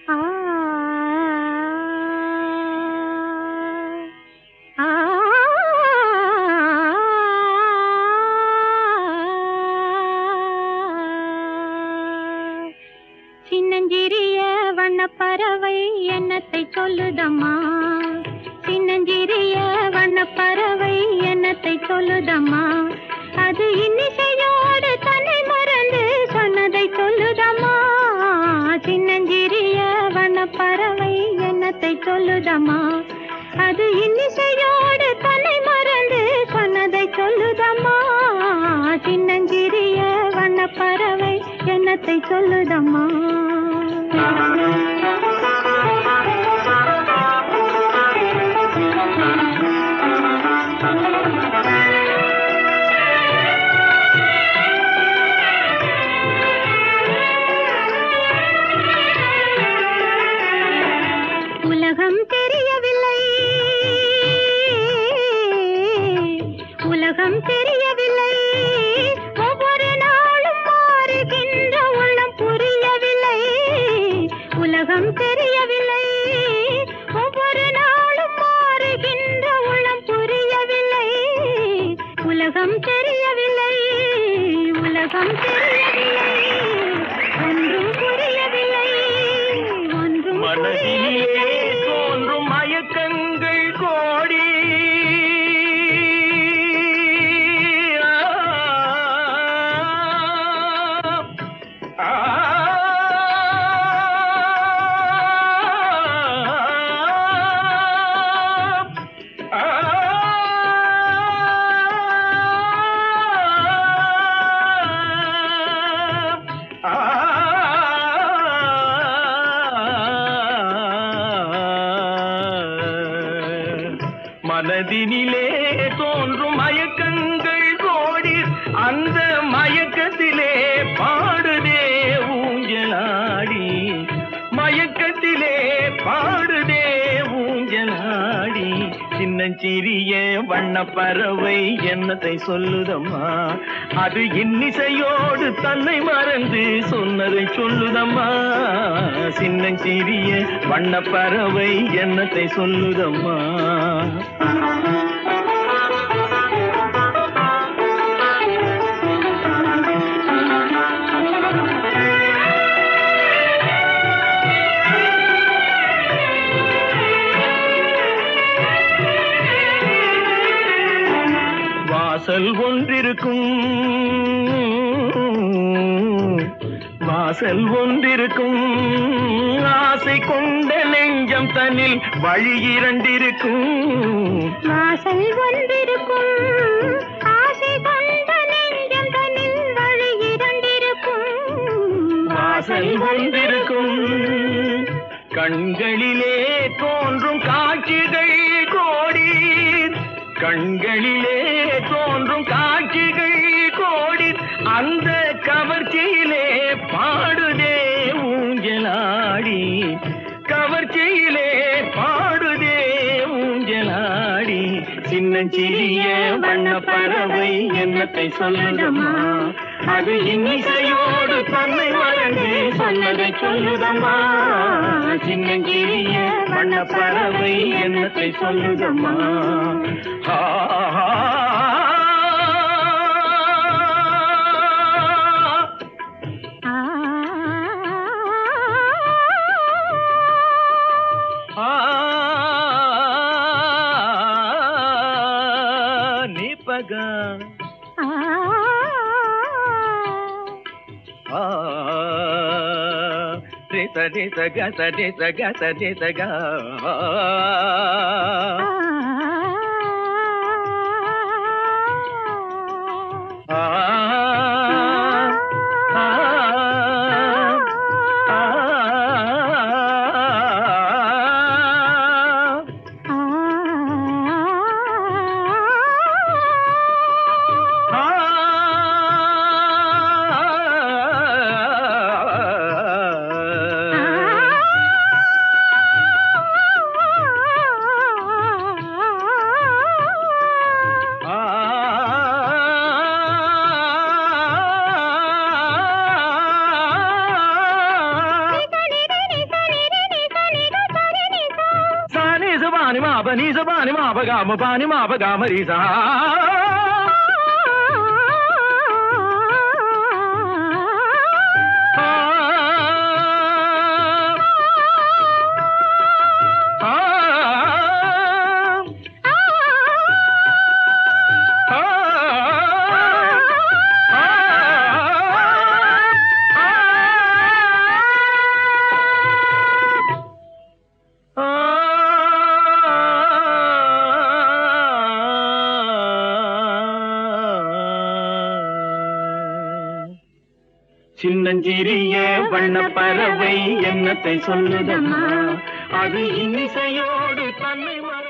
ஆ ஆ சின்னஞ்சிறிய வண்ணப்பறவை எண்ணத்தை சொல்லுதம்மா சின்னஞ்சிறிய வண்ணப்பறவை எண்ணத்தை சொல்லுதம்மா அது இன்னிசையோடு தன்னை மறந்து சொன்னதை சொல்லுதம்மா சின்னஞ்சிறிய வண்ணப்பறவை எண்ணத்தை சொல்லுதம்மா அது இன்னிசையோடு தன்னை மறந்து சொன்னதை சொல்லுதம்மா சின்னஞ்சிறிய வண்ணப்பறவை எண்ணத்தை சொல்லுதம்மா உலகம் தெரியவில்லை உலகம் தெரியவில்லை ஒவ்வொரு நாளும் மாறுகின்ற உள்ளம் புரியவில்லை உலகம் தெரியவில்லை ஒவ்வொரு நாளும் மாறுகின்ற உள்ளம் புரியவில்லை உலகம் தெரியவில்லை உலகம் தெரியவில்லை ஒன்றும் புரியவில்லை ஒன்றும் மனதிலே புரியவில்லை. தோன்றும் மயக்கங்கள் கோடி ஆ, ஆ, ஆ, மனதினிலே தோன்றும் மயக்கங்கள் கோடி அந்த மயக்கத்திலே பாடுதே ஊஞ்சலாடி மயக்கத்திலே பாடுதே ஊஞ்சலாடி சின்னஞ்சிறிய வண்ண பறவை என்னத்தை சொல்லுதம்மா அது இன்னிசையோடு தன்னை மறந்து சொன்னதை சொல்லுதம்மா சின்னஞ்சிறிய வண்ண பறவை என்னத்தை சொல்லுதம்மா வாசல் ஒன்றிருக்கும் வாசல் ஒன்றிருக்கும் ஆசை கொண்ட நெஞ்சம் தன்னில் வழி இரண்டிருக்கும் வாசல் ஒன்றிருக்கும் ஆசை கொண்ட நெஞ்சம் தன்னில் வழி இரண்டிருக்கும் வாசல் ஒன்றிருக்கும் கண்களிலே தோன்றும் காட்சிகள் கோடி கண்களிலே தோன்றும் காட்சிகள் கோடி அந்த கவர்ச்சியிலே பாடுதே ஊஞ்சலாடி கவர்ச்சியிலே பாடுதே ஊஞ்சலாடி சின்னஞ்சிறிய வண்ண பறவை என்னத்தை சொல்லுதம்மா அது இன்னிசையோடு தன்னை மறந்து சொன்னதை சொல்லுதம்மா சின்னஞ்சிறிய வண்ண பறவை என்னத்தை சொல்லுதம்மா ஆ, ஆ, ஆ ஆ, நிபக ஆ ஆ ரித ரித கத ரித கத ரித க ஆ ஆ ஆ மாப நீச பானி மாப காம பானி மாப காம ரீசா ஆ. ஆ. ஆ. சின்னஞ்சிறிய வண்ண பறவை என்னத்தை சொல்லுதம்மா அது இன்னிசையோடு தன்னை மற